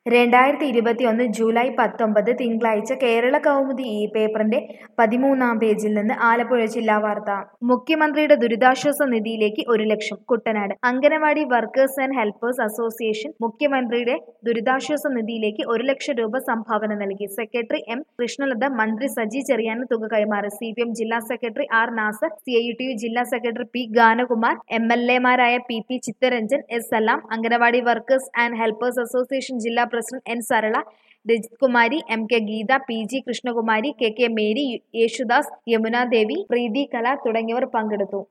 രണ്ടായിരത്തി ഇരുപത്തിയൊന്ന് ജൂലൈ പത്തൊമ്പത് തിങ്കളാഴ്ച കേരള കൗമുദി ഈ പേപ്പറിന്റെ പതിമൂന്നാം പേജിൽ നിന്ന് ആലപ്പുഴ ജില്ലാ വാർത്ത മുഖ്യമന്ത്രിയുടെ ദുരിതാശ്വാസ നിധിയിലേക്ക് ഒരു ലക്ഷം Kuttanad anganwadi workers and helpers association മുഖ്യമന്ത്രിയുടെ ദുരിതാശ്വാസ നിധിയിലേക്ക് ഒരു ലക്ഷം രൂപ സംഭാവന നൽകി സെക്രട്ടറി എം കൃഷ്ണലത മന്ത്രി സജി ചെറിയാന് തുക കൈമാറി സി പി എം ജില്ലാ secretary R Nasar C I T U ജില്ലാ secretary P Ganakumar M L എമാരായ P P Chittaranjan S Salam anganwadi workers and helpers association ജില്ലാ president N Sarala Rajith Kumari M K Geetha P G Krishnakumari K K Mary Yesudas Yamuna Devi Preethi Kala തുടങ്ങിയവർ പങ്കെടുത്തു